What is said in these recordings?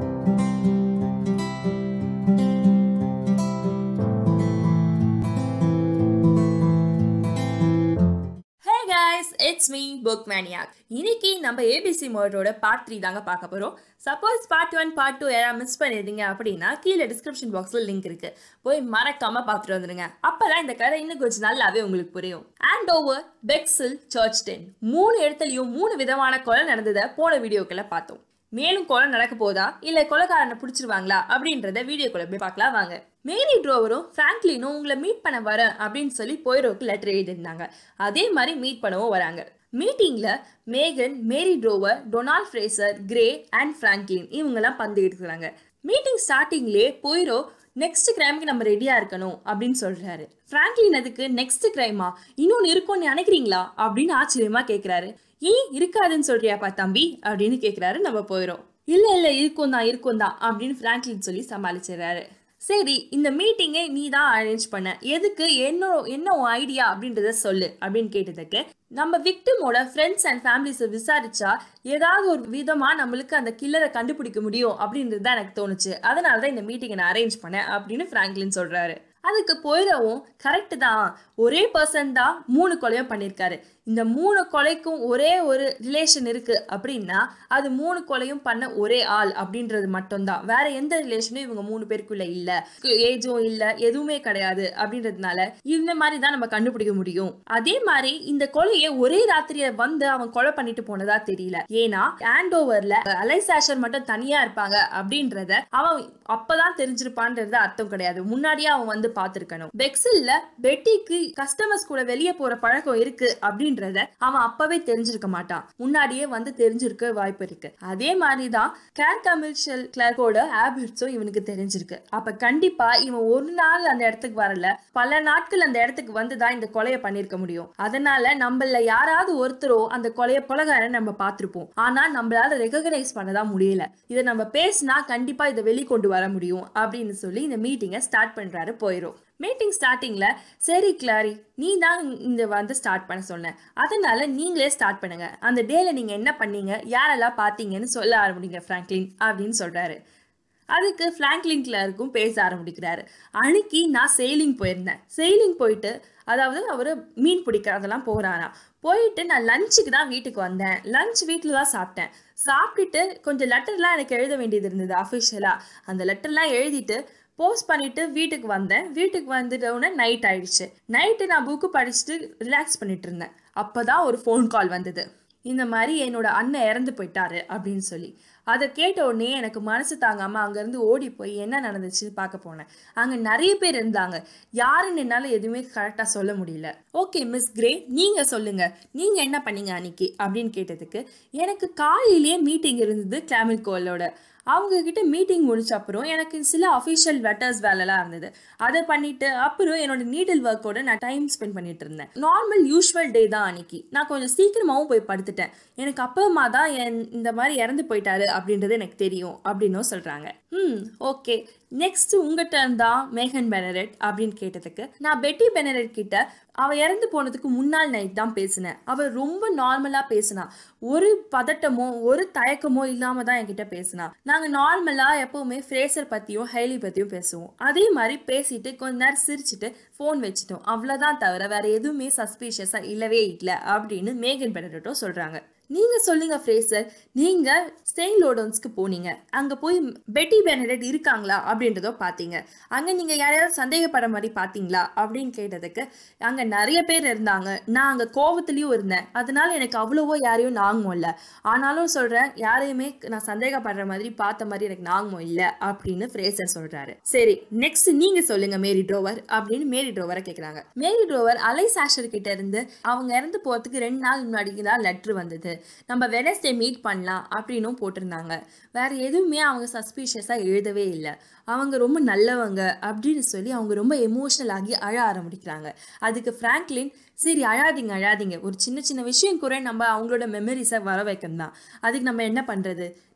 Hey guys it's me book maniac இன்னைக்கு நம்ம ABC மோடோட பார்ட் த்ரீ தாங்க பார்க்க போகிறோம் suppose part one part two யாராவது மிஸ் பண்ணியிருந்தீங்க அப்படின்னா கீழே டிஸ்கிரிப்ஷன் பாக்ஸில் லிங்க் இருக்கு போய் மறக்காம பார்த்துட்டு வந்துருங்க அப்பதான் இந்த கதை இன்னும் கொஞ்சம் நல்லாவே உங்களுக்கு புரியும் அண்ட் ஓவர் பெக்ஸில் சர்ச் டென் மூணு இடத்துலையும் மூணு விதமான கொலை நடந்ததை போன வீடியோக்களை பார்த்தோம் மேலும் கொலை நடக்க போதா இல்ல கொலைக்காரனை பிடிச்சிருவாங்களா அப்படின்றத வீடியோக்குள்ள போய் பார்க்கலாம் வாங்க மேரி ட்ரோவரும் ஃப்ராங்க்லினும் உங்களை மீட் பண்ண வரேன் அப்படின்னு சொல்லி போயிரோக்கு லெட்டர் எழுதியிருந்தாங்க அதே மாதிரி மீட் பண்ணவும் வராங்க மீட்டிங்ல Megan Mary Drover Donald Fraser Grey and Franklin இவங்கெல்லாம் பந்து எடுக்கிறாங்க மீட்டிங் ஸ்டார்டிங்லேயே போயிரோ நெக்ஸ்ட் கிரைமுக்கு நம்ம ரெடியா இருக்கணும் அப்படின்னு சொல்றாரு ஃப்ராங்க்லின் அதுக்கு நெக்ஸ்ட் கிரைமா இன்னொன்று இருக்கும்னு நினைக்கிறீங்களா அப்படின்னு ஆச்சரியமா கேட்குறாரு ஏன் இருக்காதுன்னு சொல்றியாப்பா தம்பி அப்படின்னு கேட்குறாரு நம்ம போயிடும் இல்ல இல்ல இருக்கும் தான் இருக்கும் தான் அப்படின்னு ஃப்ராங்க்லின் சொல்லி சமாளிச்சிடுறாரு சரி இந்த மீட்டிங்கை நீ தான் அரேஞ்ச் பண்ண எதுக்கு என்ன என்ன உன் ஐடியா அப்படின்றத சொல்லு அப்படின்னு கேட்டதுக்கு நம்ம விக்டிமோட ஃப்ரெண்ட்ஸ் அண்ட் ஃபேமிலிஸை விசாரிச்சா ஏதாவது ஒரு விதமாக நம்மளுக்கு அந்த கில்லரை கண்டுபிடிக்க முடியும் அப்படின்றது தான் எனக்கு தோணுச்சு அதனால தான் இந்த மீட்டிங்கை நான் அரேஞ்ச் பண்ணேன் அப்படின்னு ஃப்ராங்க்லின் சொல்கிறாரு அதுக்கு போயிடவும் கரெக்டு தான் ஒரே பர்சன் தான் மூணு கொலையும் பண்ணியிருக்காரு இந்த மூணு கொலைக்கும் ஒரே ஒரு ரிலேஷன் இருக்கு அப்படின்னா அது மூணு கொலையும் பண்ண ஒரே ஆள் அப்படின்றது மட்டும்தான் வேற எந்த ரிலேஷனும் இவங்க மூணு பேருக்குள்ள இல்ல ஏஜும் இல்ல எதுவுமே கிடையாது அப்படின்றதுனால இந்த மாதிரி தான் நம்ம கண்டுபிடிக்க முடியும் அதே மாதிரி இந்த கொலையை ஒரே ராத்திரிய வந்து அவன் கொலை பண்ணிட்டு போனதா தெரியல ஏன்னா ஓவர்ல அலைசாஷர் மட்டும் தனியா இருப்பாங்க அப்படின்றத அவன் அப்பதான் தெரிஞ்சிருப்பான்றது அர்த்தம் கிடையாது முன்னாடியே அவன் வந்து பார்த்திருக்கணும் பெக்ஸில்ல பெட்டிக்கு கஸ்டமர்ஸ் கூட வெளியே போற பழக்கம் இருக்கு அப்படின்றத அவன் அப்பவே தெரிஞ்சிருக்க மாட்டான் முன்னாடியே வந்து தெரிஞ்சிருக்க வாய்ப்பு இருக்கு அதே மாதிரிதான் கேர் கமர்ஷியல் கிளர்க்கோட ஹேபிட்ஸும் இவனுக்கு தெரிஞ்சிருக்கு அப்ப கண்டிப்பா இவன் ஒரு நாள் அந்த இடத்துக்கு வரல பல நாட்கள் அந்த இடத்துக்கு வந்துதான் இந்த கொலையை பண்ணிருக்க முடியும் அதனால நம்மள யாராவது ஒருத்தரோ அந்த கொலையை கொலகாரன் நம்ம பார்த்திருப்போம் ஆனா நம்மளால ரெகக்னைஸ் பண்ணதான் முடியல இதை நம்ம பேசினா கண்டிப்பா இதை வெளிக்கொண்டு வர முடியும் அப்படின்னு சொல்லி இந்த மீட்டிங்கை ஸ்டார்ட் பண்றாரு போயிரும் மீட்டிங் ஸ்டார்டிங்ல சரி கிளாரி நீ தான் இந்த வந்து ஸ்டார்ட் பண்ண சொன்ன அதனால நீங்களே ஸ்டார்ட் பண்ணுங்க அந்த டேல நீங்க என்ன பண்ணீங்க யாரெல்லாம் பார்த்தீங்கன்னு சொல்ல ஆரம்பிங்க ஃப்ராங்க்லின் அப்படின்னு சொல்றாரு அதுக்கு ஃப்ராங்க்லின் கிளருக்கும் பேச ஆரம்பிக்கிறாரு அன்னைக்கு நான் செயிலிங் போயிருந்தேன் செயிலிங் போயிட்டு அதாவது அவர் மீன் பிடிக்க அதெல்லாம் போகிறாரா போயிட்டு நான் லஞ்சுக்கு தான் வீட்டுக்கு வந்தேன் லஞ்ச் வீட்டில் தான் சாப்பிட்டேன் சாப்பிட்டுட்டு கொஞ்சம் லெட்டர்லாம் எனக்கு எழுத வேண்டியது இருந்தது அஃபிஷியலாக அந்த லெட்டர்லாம் எழுதிட்டு போஸ்ட் பண்ணிட்டு வீட்டுக்கு வந்தேன் வீட்டுக்கு வந்துட்டவுடனே நைட் ஆயிடுச்சு நைட்டு நான் புக்கு படிச்சுட்டு ரிலாக்ஸ் பண்ணிட்டு இருந்தேன் அப்போதான் ஒரு ஃபோன் கால் வந்தது இந்த மாதிரி என்னோட அண்ணன் இறந்து போயிட்டாரு அப்படின்னு சொல்லி அதை கேட்ட உடனே எனக்கு மனசு தாங்காமல் அங்கேருந்து ஓடி போய் என்ன நடந்துச்சுன்னு பார்க்க போனேன் அங்கே நிறைய பேர் இருந்தாங்க யாருன்னு என்னால் எதுவுமே கரெக்டாக சொல்ல முடியல ஓகே மிஸ் கிரே நீங்கள் சொல்லுங்கள் நீங்கள் என்ன பண்ணீங்க அன்னைக்கு அப்படின்னு கேட்டதுக்கு எனக்கு காலையிலேயே மீட்டிங் இருந்தது கிளாமில் கோலோட அவங்க கிட்ட மீட்டிங் முடிச்ச அப்புறம் எனக்கு சில அஃபிஷியல் லெட்டர்ஸ் வேலைலாம் இருந்தது அதை பண்ணிட்டு அப்புறம் என்னோட நீடில் ஒர்க்கோட நான் டைம் ஸ்பெண்ட் பண்ணிட்டு இருந்தேன் நார்மல் யூஸ்வல் டே தான் அன்னைக்கு நான் கொஞ்சம் சீக்கிரமாகவும் போய் படுத்துட்டேன் எனக்கு அப்பமா தான் என் இந்த மாதிரி இறந்து போயிட்டாரு அப்படின்றது எனக்கு தெரியும் அப்படின்னும் சொல்றாங்க ம் ஓகே நெக்ஸ்ட் உங்க டர்ன் தான் மேகன் பெனரெட் அப்படின்னு கேட்டதுக்கு நான் பெட்டி பெனரெட் கிட்ட அவ இறந்து போனதுக்கு முன்னாள் நைட் தான் பேசினேன் அவ ரொம்ப நார்மலா பேசினா ஒரு பதட்டமோ ஒரு தயக்கமோ இல்லாம தான் என்கிட்ட பேசினா நாங்க நார்மலா எப்பவுமே ஃப்ரேசர் பத்தியும் ஹைலி பத்தியும் பேசுவோம் அதே மாதிரி பேசிட்டு கொஞ்ச நேரம் சிரிச்சுட்டு ஃபோன் வச்சுட்டோம் அவ்வளவுதான் தவிர வேற எதுவுமே சஸ்பீஷியஸா இல்லவே இல்லை அப்படின்னு மேகன் பெனரெட்டும் சொல்றாங்க நீங்க சொல்லுங்க ஃப்ரேசர் நீங்க செயின்ட் லோடன்ஸ்க்கு போனீங்க அங்க போய் பெட்டி பெனடெட் இருக்காங்களா அப்படின்றதோ பார்த்தீங்க அங்க நீங்க யாரையாவது சந்தேகப்பட மாதிரி பார்த்தீங்களா அப்படின்னு கேட்டதுக்கு அங்க நிறைய பேர் இருந்தாங்க நான் அங்க கோவத்துலயும் இருந்தேன் அதனால எனக்கு அவ்வளவோ யாரையும் நாங்கமோ இல்லை ஆனாலும் சொல்றேன் யாரையுமே நான் சந்தேகப்படுற மாதிரி பார்த்த மாதிரி எனக்கு நாங்கமோ இல்லை அப்படின்னு ஃப்ரேசர் சொல்றாரு சரி நெக்ஸ்ட் நீங்க சொல்லுங்க மேரி ட்ரோவர் அப்படின்னு மேரி ட்ரோவரை கேட்குறாங்க மேரி ட்ரோவர் அலை சாஷர் கிட்ட இருந்து அவங்க இறந்து போறதுக்கு ரெண்டு நாள் முன்னாடி தான் லெட்ரு வந்தது நம்ம வெனஸ்டே மீட் பண்ணலாம் அப்படின்னும் போட்டிருந்தாங்க வேற எதுவுமே அவங்க சஸ்பீஷியஸாக எழுதவே இல்லை அவங்க ரொம்ப நல்லவங்க அப்படின்னு சொல்லி அவங்க ரொம்ப எமோஷனல் ஆகி அழ ஆரம்பிக்கிறாங்க அதுக்கு ஃப்ராங்க்லின் சரி அழாதீங்க அழாதீங்க ஒரு சின்ன சின்ன விஷயம் கூட நம்ம அவங்களோட மெமரிஸை வர வைக்கணும் தான் அதுக்கு நம்ம என்ன பண்ணுறது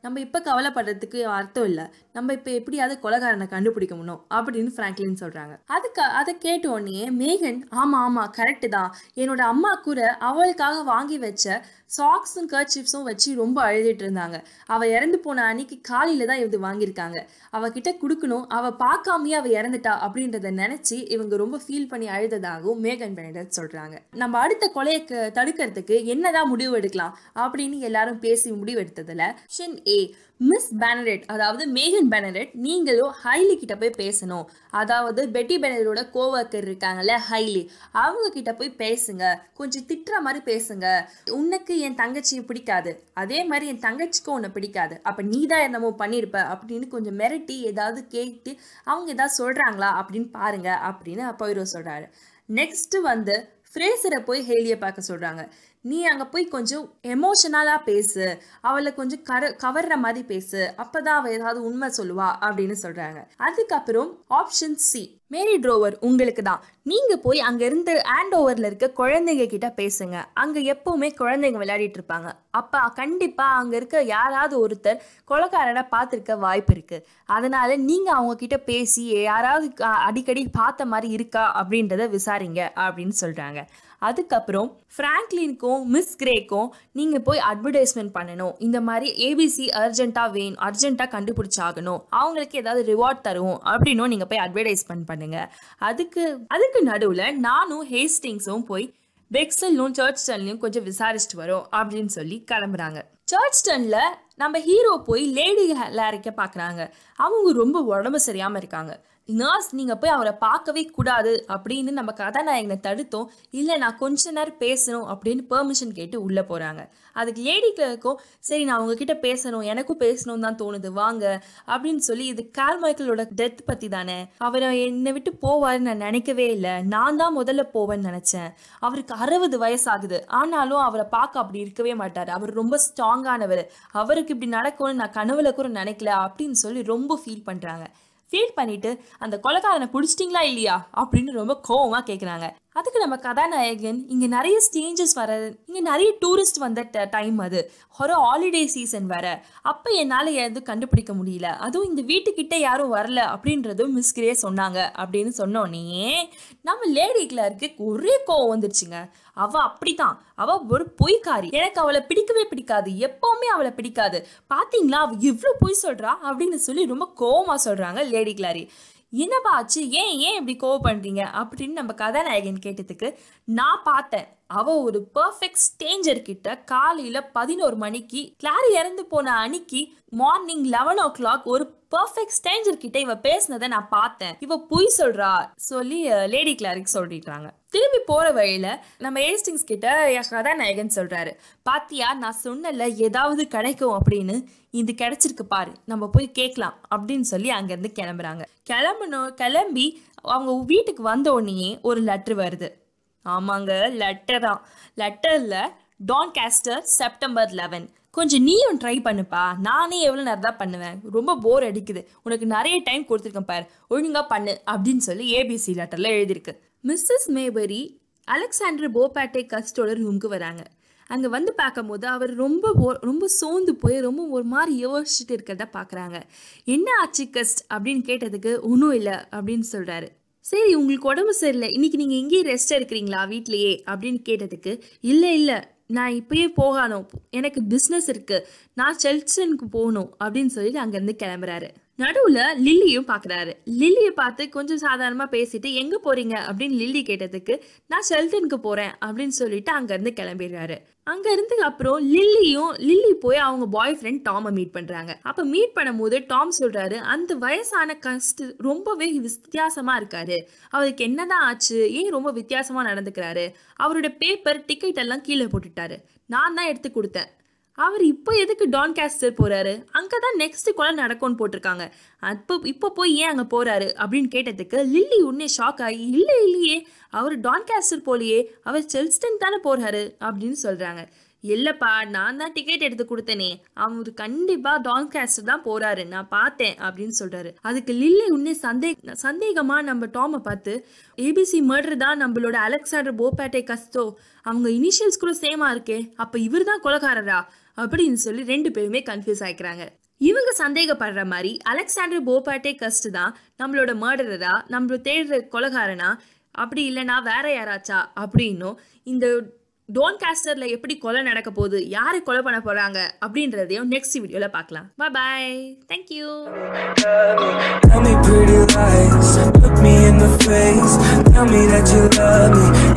நம்ம இப்போ கவலைப்படுறதுக்கு அர்த்தம் இல்லை நம்ம இப்போ எப்படியாவது கொலைகாரனை கண்டுபிடிக்க முடியும் அப்படின்னு ஃப்ராங்க்லின் சொல்கிறாங்க அதுக்கு அதை கேட்ட உடனே மேகன் ஆமாம் ஆமாம் கரெக்டு தான் என்னோட அம்மா கூட அவளுக்காக வாங்கி வச்ச சாக்ஸும் கர்ச்சிப்ஸும் வச்சு ரொம்ப அழுதுட்டு இருந்தாங்க அவள் இறந்து போன அன்னைக்கு காலையில் தான் இது வாங்கியிருக்காங்க அவகிட்ட கொடுக்கணும் அவள் பார்க்காமயே அவள் இறந்துட்டா அப்படின்றத நினச்சி இவங்க ரொம்ப ஃபீல் பண்ணி அழுததாகவும் மேகன் பெனடட் சொல்கிறாங்க நம்ம அடுத்த கொலையை க- தடுக்கிறதுக்கு என்னதான் முடிவு எடுக்கலாம் அப்படின்னு எல்லாரும் பேசி முடிவு எடுத்ததில் ஆப்ஷன் ஏ மிஸ் பேனரெட் அதாவது மேகன் பேனரெட் நீங்களும் ஹைலி கிட்ட போய் பேசணும் அதாவது பெட்டி பேனரோட கோவர்க்கர் இருக்காங்கல்ல ஹைலி அவங்க கிட்ட போய் பேசுங்க கொஞ்சம் திட்டுற மாதிரி பேசுங்க உனக்கு என் தங்கச்சியை பிடிக்காது அதே மாதிரி என் தங்கச்சிக்கும் உன்னை பிடிக்காது அப்போ நீ தான் என்னமோ பண்ணியிருப்ப அப்படின்னு கொஞ்சம் மிரட்டி ஏதாவது கேட்டு அவங்க ஏதாவது சொல்கிறாங்களா அப்படின்னு பாருங்க அப்படின்னு அப்போயிரோ சொல்கிறாரு நெக்ஸ்ட் வந்து ஃப்ரேசரை போய் ஹேலியை பார்க்க சொல்கிறாங்க நீ அங்கே போய் கொஞ்சம் எமோஷனலாக பேசு அவளை கொஞ்சம் கர கவர்ற மாதிரி பேசு அப்பதான் அவள் ஏதாவது உண்மை சொல்லுவா அப்படின்னு சொல்கிறாங்க அதுக்கப்புறம் ஆப்ஷன் சி மேரி ட்ரோவர் உங்களுக்கு தான் நீங்கள் போய் அங்கே இருந்து ஹேண்ட் ஓவரில் இருக்க குழந்தைங்க கிட்ட பேசுங்க அங்கே எப்பவுமே குழந்தைங்க விளையாடிட்டு இருப்பாங்க அப்போ கண்டிப்பாக அங்கே இருக்க யாராவது ஒருத்தர் கொலைக்காரனை பார்த்துருக்க வாய்ப்பு இருக்குது அதனால நீங்கள் அவங்க கிட்ட பேசி யாராவது க- அடிக்கடி பார்த்த மாதிரி இருக்கா அப்படின்றத விசாரிங்க அப்படின்னு சொல்கிறாங்க அதுக்கப்புறம் ஃப்ராங்க்லினுக்கும் மிஸ் கிரேக்கும் நீங்கள் போய் அட்வர்டைஸ்மெண்ட் பண்ணணும் இந்த மாதிரி ஏபிசி அர்ஜென்ட்டாக வேணும் அர்ஜென்ட்டாக கண்டுபிடிச்சாகணும் அவங்களுக்கு ஏதாவது ரிவார்ட் தருவோம் அப்படின்னும் நீங்கள் போய் அட்வர்டைஸ்மெண்ட் பண்ணுங்க அதுக்கு அதுக்கு நடுவில் நானும் ஹேஸ்டிங்ஸும் போய் பெக்ஸல்லும் சர்ச்டன்லையும் கொஞ்சம் விசாரிச்சுட்டு வரோம் அப்படின்னு சொல்லி கிளம்புறாங்க சர்ச்டன்ல நம்ம ஹீரோ போய் லேடி லாரிக்க பார்க்குறாங்க அவங்க ரொம்ப உடம்பு சரியாமல் இருக்காங்க நர்ஸ் நீங்கள் போய் அவரை பார்க்கவே கூடாது அப்படின்னு நம்ம கதாநாயகனை தடுத்தோம் இல்லை நான் கொஞ்ச நேரம் பேசணும் அப்படின்னு பெர்மிஷன் கேட்டு உள்ளே போகிறாங்க அதுக்கு லேடி கிளர்க்கும் சரி நான் உங்ககிட்ட பேசணும் எனக்கும் பேசணும் தான் தோணுது வாங்க அப்படின்னு சொல்லி இது கால் மைக்கேலோட டெத் பற்றி தானே அவரை என்னை விட்டு போவாருன்னு நான் நினைக்கவே இல்லை நான் தான் முதல்ல போவேன்னு நினச்சேன் அவருக்கு அறுபது வயசாகுது ஆனாலும் அவரை பார்க்க அப்படி இருக்கவே மாட்டார் அவர் ரொம்ப ஸ்ட்ராங்கானவர் அவருக்கு இப்படி நடக்கும்னு நான் கனவுல கூட நினைக்கல அப்படின்னு சொல்லி ரொம்ப ஃபீல் பண்ணுறாங்க ஃபீல் பண்ணிட்டு அந்த கொலைக்காரனை பிடிச்சிட்டிங்களா இல்லையா அப்படின்னு ரொம்ப கோவமா கேட்குறாங்க அதுக்கு நம்ம கதாநாயகன் இங்கே நிறைய ஸ்டேஞ்சஸ் வர இங்கே நிறைய டூரிஸ்ட் வந்த டைம் அது ஒரு ஹாலிடே சீசன் வர அப்போ என்னால் எதுவும் கண்டுபிடிக்க முடியல அதுவும் இந்த வீட்டுக்கிட்ட யாரும் வரல அப்படின்றதும் மிஸ் கிரே சொன்னாங்க அப்படின்னு சொன்னோன்னே நம்ம லேடி கிளருக்கு ஒரே கோவம் வந்துருச்சுங்க அவ அப்படிதான் அவ ஒரு பொய்க்காரி எனக்கு அவளை பிடிக்கவே பிடிக்காது எப்பவுமே அவளை பிடிக்காது பாத்தீங்களா அவ இவ்வளவு பொய் சொல்றா அப்படின்னு சொல்லி ரொம்ப கோவமா சொல்றாங்க லேடி கிளாரி என்னப்பா ஆச்சு ஏன் ஏன் இப்படி கோவம் பண்றீங்க அப்படின்னு நம்ம கதாநாயகன் கேட்டதுக்கு நான் பார்த்தேன் அவ ஒரு பெர்ஃபெக்ட் ஸ்டேஞ்சர் கிட்ட காலையில பதினோரு மணிக்கு கிளாரி இறந்து போன அன்னைக்கு மார்னிங் லெவன் ஓ கிளாக் ஒரு பெர்ஃபெக்ட் ஸ்டேஞ்சர் கிட்ட இவ பேசினதை நான் பார்த்தேன் இவ பொய் சொல்றா சொல்லி லேடி கிளாரிக் சொல்லிட்டாங்க திரும்பி போற வழியில நம்ம ஏஸ்டிங்ஸ் கிட்ட என் கதாநாயகன் சொல்றாரு பாத்தியா நான் சொன்னல ஏதாவது கிடைக்கும் அப்படின்னு இது கிடைச்சிருக்கு பாரு நம்ம போய் கேட்கலாம் அப்படின்னு சொல்லி அங்கேருந்து கிளம்புறாங்க கிளம்பணும் கிளம்பி அவங்க வீட்டுக்கு வந்த உடனேயே ஒரு லெட்ரு வருது ஆமாங்க லெட்டர் தான் லெட்டரில் டான் கேஸ்டர் செப்டம்பர் லெவன் கொஞ்சம் நீயும் ட்ரை பண்ணுப்பா நானே எவ்வளோ நேரம் தான் பண்ணுவேன் ரொம்ப போர் அடிக்குது உனக்கு நிறைய டைம் கொடுத்துருக்கேன் பாரு ஒழுங்காக பண்ணு அப்படின்னு சொல்லி ஏபிசி லெட்டரில் எழுதியிருக்கு மிஸ்ஸஸ் மேபரி அலெக்சாண்டர் போபாட்டே கஸ்டோட ரூமுக்கு வராங்க அங்கே வந்து பார்க்கும்போது அவர் ரொம்ப ஓ- ரொம்ப சோர்ந்து போய் ரொம்ப ஒரு மாதிரி யோசிச்சுட்டு இருக்கிறத பார்க்குறாங்க என்ன ஆச்சு கஸ்ட் அப்படின்னு கேட்டதுக்கு ஒன்றும் இல்லை அப்படின்னு சொல்கிறாரு சரி உங்களுக்கு உடம்பு சரியில்லை இன்னைக்கு நீங்கள் எங்கேயே ரெஸ்ட் எடுக்கிறீங்களா வீட்லயே அப்படின்னு கேட்டதுக்கு இல்லை இல்லை நான் இப்பயே போகணும் எனக்கு பிஸ்னஸ் இருக்கு நான் செல்சனுக்கு போகணும் அப்படின்னு சொல்லிட்டு அங்கேருந்து கிளம்புறாரு நடுவில் லில்லியும் பார்க்குறாரு லில்லியை பார்த்து கொஞ்சம் சாதாரணமாக பேசிட்டு எங்கே போறீங்க அப்படின்னு லில்லி கேட்டதுக்கு நான் ஷெல்டனுக்கு போகிறேன் அப்படின்னு சொல்லிட்டு அங்கேருந்து கிளம்பிடுறாரு அங்கேருந்து அப்புறம் லில்லியும் லில்லி போய் அவங்க பாய் ஃப்ரெண்ட் டாமை மீட் பண்ணுறாங்க அப்போ மீட் பண்ணும்போது டாம் சொல்கிறாரு அந்த வயசான கஸ்ட் ரொம்பவே வித்தியாசமாக இருக்காரு அவருக்கு என்னதான் ஆச்சு ஏன் ரொம்ப வித்தியாசமாக நடந்துக்கிறாரு அவரோட பேப்பர் டிக்கெட் எல்லாம் கீழே போட்டுட்டாரு நான் தான் எடுத்து கொடுத்தேன் அவர் இப்போ எதுக்கு டான் கேஸ்டர் போறாரு அங்கே தான் நெக்ஸ்ட் கொலை நடக்கும்னு போட்டிருக்காங்க அப்போ இப்போ போய் ஏன் அங்கே போறாரு அப்படின்னு கேட்டதுக்கு லில்லி உடனே ஷாக் ஆகி இல்லை இல்லையே அவர் டான் கேஸ்டர் போலியே அவர் செல்ஸ்டன் தானே போறாரு அப்படின்னு சொல்றாங்க இல்லப்பா நான் தான் டிக்கெட் எடுத்து கொடுத்தனே அவர் கண்டிப்பா டான் கேஸ்டர் தான் போறாரு நான் பார்த்தேன் அப்படின்னு சொல்றாரு அதுக்கு லில்லி உன்னே சந்தே சந்தேகமா நம்ம டாமை பார்த்து ஏபிசி மர்டர் தான் நம்மளோட அலெக்சாண்டர் போபேட்டை கஸ்தோ அவங்க இனிஷியல்ஸ் கூட சேமா இருக்கே அப்ப இவர் தான் கொலகாரரா அப்படின்னு சொல்லி ரெண்டு பேருமே கன்ஃபியூஸ் ஆயிக்கிறாங்க இவங்க சந்தேகப்படுற மாதிரி அலெக்சாண்டர் போபாட்டே கஸ்ட் தான் நம்மளோட மர்டரரா நம்மள தேடுற கொலகாரனா அப்படி இல்லைனா வேற யாராச்சா அப்படின்னும் இந்த டோன் காஸ்டர்ல எப்படி கொலை நடக்க போகுது யாரை கொலை பண்ண போறாங்க அப்படின்றதையும் நெக்ஸ்ட் வீடியோல பார்க்கலாம் bye thank you Tell me pretty lies, look me in the face. Tell me that you love me.